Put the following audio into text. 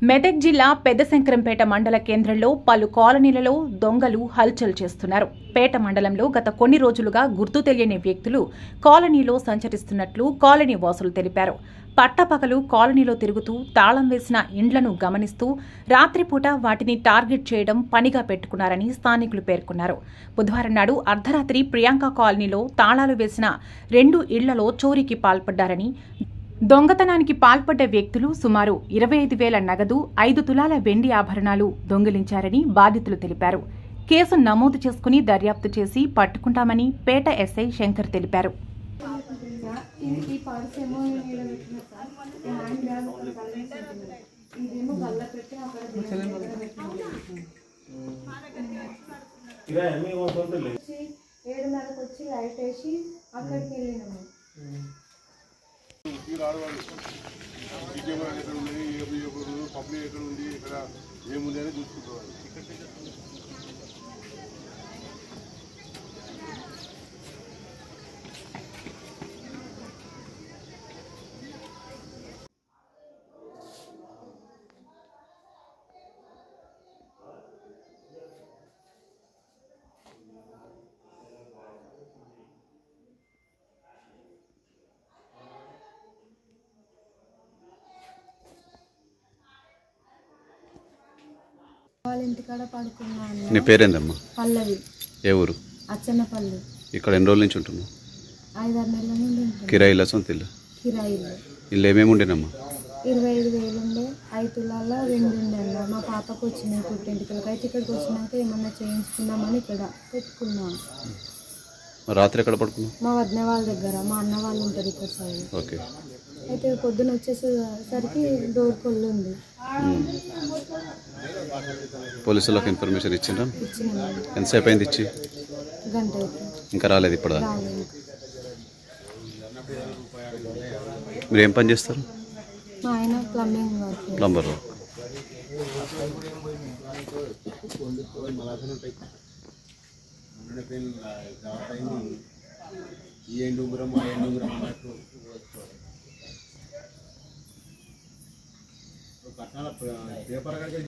మెదక్ జిల్లా పెద్దశంకరంపేట మండల కేంద్రంలో పలు కాలనీలలో దొంగలు హల్చల్ చేస్తున్నారు పేట మండలంలో గత కొన్ని రోజులుగా గుర్తు తెలియని వ్యక్తులు కాలనీలో సంచరిస్తున్నట్లు కాలనీ వాసులు తెలిపారు పట్టపగలు కాలనీలో తిరుగుతూ తాళం వేసిన ఇండ్లను గమనిస్తూ రాత్రిపూట వాటిని టార్గెట్ చేయడం పనిగా పెట్టుకున్నారని స్థానికులు పేర్కొన్నారు బుధవారం నాడు అర్ధరాత్రి ప్రియాంక కాలనీలో తాళాలు వేసిన రెండు ఇళ్లలో చోరీకి పాల్పడ్డారని దొంగతనానికి పాల్పడ్డ వ్యక్తులు సుమారు ఇరవై ఐదు వేల నగదు ఐదు తులాల వెండి ఆభరణాలు దొంగిలించారని బాధితులు తెలిపారు కేసు నమోదు చేసుకుని దర్యాప్తు చేసి పట్టుకుంటామని పేట ఎస్ఐ శంకర్ తెలిపారు ఇది ఈ పర్స్ ఏమో ఈడ పెట్టిన సార్ ఈ హ్యాండ్ బ్యాగ్ ఒక కలర్ ఉంటుంది ఇదేమో గల్ల పెట్టి అక్కడ దేవుడి దగ్గర పెట్టిన. వచ్చి ఏడున్నరకు వచ్చి లైట్ వేసి అక్కడికి వెళ్ళినాము కెమెరా ఎక్కడ ఉంది ఏ ఎక్కడ పబ్లిక్ ఎక్కడ ఉంది ఇక్కడ ఏముంది అని చూసుకుంటారు వాళ్ళ ఇంటికాడ పడుకున్నాను నీ పేరేందమ్మా పల్లవి ఏ ఊరు అచ్చన్నపల్లి ఇక్కడ ఎన్ని రోజుల నుంచి ఉంటున్నావు ఐదారు నెలల నుండి ఉంటుంది కిరాయి ఇల్లా సొంత ఇల్లు కిరాయిలు ఇల్లు ఏమేమి ఉండేనమ్మా ఇరవై ఐదు వేలు ఉండే ఐదు తులాల రెండు ఉండే అన్న మా పాపకు వచ్చినాయి పుట్టింటికలకి అయితే ఇక్కడికి వచ్చినాక ఏమన్నా చేయించుకుందామని ఇక్కడ పెట్టుకున్నాం మరి రాత్రి ఎక్కడ పడుకున్నావు మా వదిన వాళ్ళ దగ్గర మా అన్న వాళ్ళు ఉంటారు ఇక్కడ సైడ్ ఓకే అయితే పొద్దున వచ్చేసరికి డోర్ కొల్లు ఉంది ఉమ్. పోలీసులకు ఇన్ఫర్మేషన్ ఇచ్చిండ్రా ఇచ్చిన ఎంతసేపు అయింది ఇచ్చి గంట అయితే ఇంకా రాలేదు ఇప్పుడు రాలేదు మీరు ఏం పని చేస్తారు మా ఆయన ప్లంబింగ్ వర్క్ ప్లంబర్ ఈ ఎండు ఉంగరం ఆ ఎండు ఉంగరం అన్నట్టు పేపర్